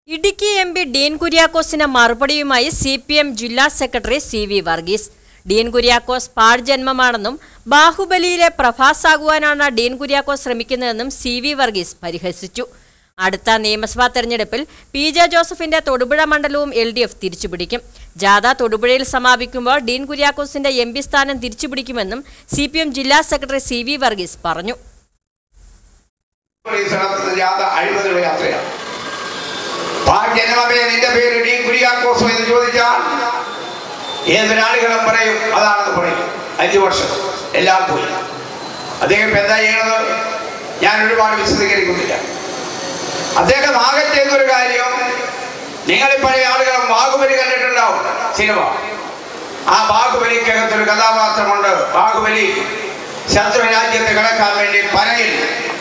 Idukki M P Dean കുര്യാക്കോസിന് മറുപടിയുമായി C P M ജില്ലാ secretary C V Varghese Dean Kuriakose പാഴ്ജന്മമാണെന്നും ബാഹുബലിയിലെ പ്രഭാസ് ആകുവാനാണ് ഡീൻ കുര്യാക്കോസ് ശ്രമിക്കുന്നതെന്നും സി വി വർഗീസ് പരിഹസിച്ചു അടുത്ത നിയമസഭാ തെരഞ്ഞെടുപ്പിൽ പി ജെ ജോസഫിന്റെ തൊടുപുഴ മണ്ഡലവും എൽ ഡി എഫ് തിരിച്ചുപിടിക്കും ജാഥ തൊടുപുഴയിൽ സമാപിക്കുമ്പോൾ ഡീൻ കുര്യാക്കോസിന്റെ എം പി സ്ഥാനം തിരിച്ചുപിടിക്കുമെന്നും സി പി എം ജില്ലാ സെക്രട്ടറി സി വി വർഗീസ് പറഞ്ഞു ഈ സ്ഥലത്ത് യാത്ര അഴിമതിയുടെ യാത്രയാണ് ജനമേ നിന്റെ പേര് ഡി കുര്യാക്കോസോ എന്ന് ചോദിച്ചാൽ ഏതൊരാളുകളും പറയും അതാണെന്ന് പറയും അഞ്ചു വർഷം എല്ലാം പോയി അദ്ദേഹം ഇപ്പൊ എന്താ ചെയ്യണത് ഞാൻ ഒരുപാട് വിശദീകരിക്കുന്നില്ല അദ്ദേഹം ആകെ ചെയ്തൊരു കാര്യം നിങ്ങൾ ഈ പഴയ ആളുകളും ബാഹുബലി കണ്ടിട്ടുണ്ടാവും സിനിമ ആ ബാഹുബലിക്കകത്തൊരു കഥാപാത്രമുണ്ട് ബാഹുബലി ശത്രു രാജ്യത്ത് കിടക്കാൻ വേണ്ടി പനയിൽ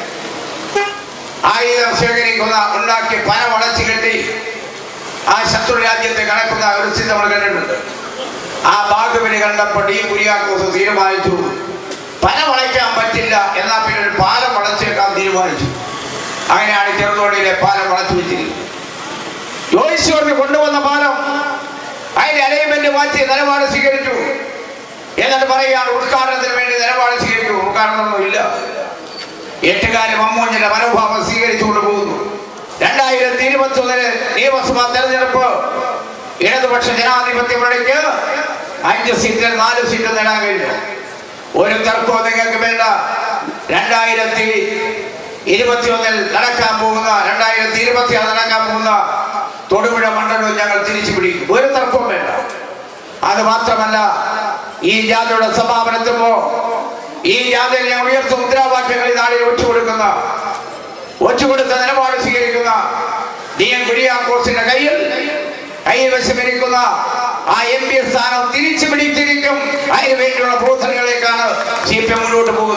ആയുധം ശേഖരിക്കുന്ന ഉണ്ടാക്കി പന വളച്ചു കെട്ടി ആ ശത്രു രാജ്യത്ത് കിടക്കുന്ന ഒരു സ്ഥിതി നമ്മൾ കണ്ടിട്ടുണ്ട് ആ ബാഹുബലി കണ്ടപ്പോൾ ഈ കുര്യാക്കോസ് തീരുമാനിച്ചു പന വളയ്ക്കാൻ പറ്റില്ല എന്നാ പിന്നെ ഒരു പാലം വളച്ചേക്കാൻ തീരുമാനിച്ചു അങ്ങനെയാണ് ചെറുതോടിയിലെ പാലം വളച്ചു വെച്ചിരിക്കുന്നത് ജോയിസ്വറിന് കൊണ്ടുവന്ന പാലം അതിന്റെ അലൈൻമെന്റ് മാറ്റി നിലപാട് സ്വീകരിച്ചു എന്നിട്ട് പറയുകയാണ് ഉദ്ഘാടനത്തിന് വേണ്ടി നിലപാട് സ്വീകരിച്ചു ഉദ്ഘാടനമൊന്നും ഇല്ല എട്ടുകാരി മമ്മൂഞ്ഞിന്റെ മനോഭാവം സ്വീകരിച്ചുകൊണ്ട് പോകുന്നു രണ്ടായിരത്തി ഇരുപത്തി ഒന്നിന് നിയമസഭാ തെരഞ്ഞെടുപ്പ് ഇടതുപക്ഷ ജനാധിപത്യ മുന്നണിക്ക് അഞ്ച് സീറ്റിൽ നാല് സീറ്റ് നേടാൻ കഴിഞ്ഞു ഒരു തർക്കവും നിങ്ങൾക്ക് വേണ്ട രണ്ടായിരത്തി ഇരുപത്തി ഒന്നിൽ നടക്കാൻ പോകുന്ന രണ്ടായിരത്തി ഇരുപത്തി ആറ് നടക്കാൻ പോകുന്ന തൊടുപുഴ മണ്ഡലവും ഞങ്ങൾ തിരിച്ചു പിടിക്കും ഒരു തർക്കവും വേണ്ട അത് മാത്രമല്ല ഈ ജാഥയുടെ സമാപനത്തുമ്പോ ഈ ജാഥയിൽ ഞാൻ ഉയർത്തുന്ന മുദ്രാവാക്യങ്ങൾ ഈ നാടിനെ ഒറ്റുകൊടുക്കുന്ന ഒറ്റുകൊടുത്ത നിലപാട് സ്വീകരിക്കുന്ന ഡി എൻ കുര്യാക്കോസിന്റെ കയ്യിൽ കൈവശമിരിക്കുന്ന ആ എം പി സ്ഥാനം തിരിച്ചു പിടിച്ചിരിക്കും അതിനു വേണ്ടിയുള്ള പ്രവർത്തനങ്ങളിലേക്കാണ് സി പി എം മുന്നോട്ട് പോകുന്നത്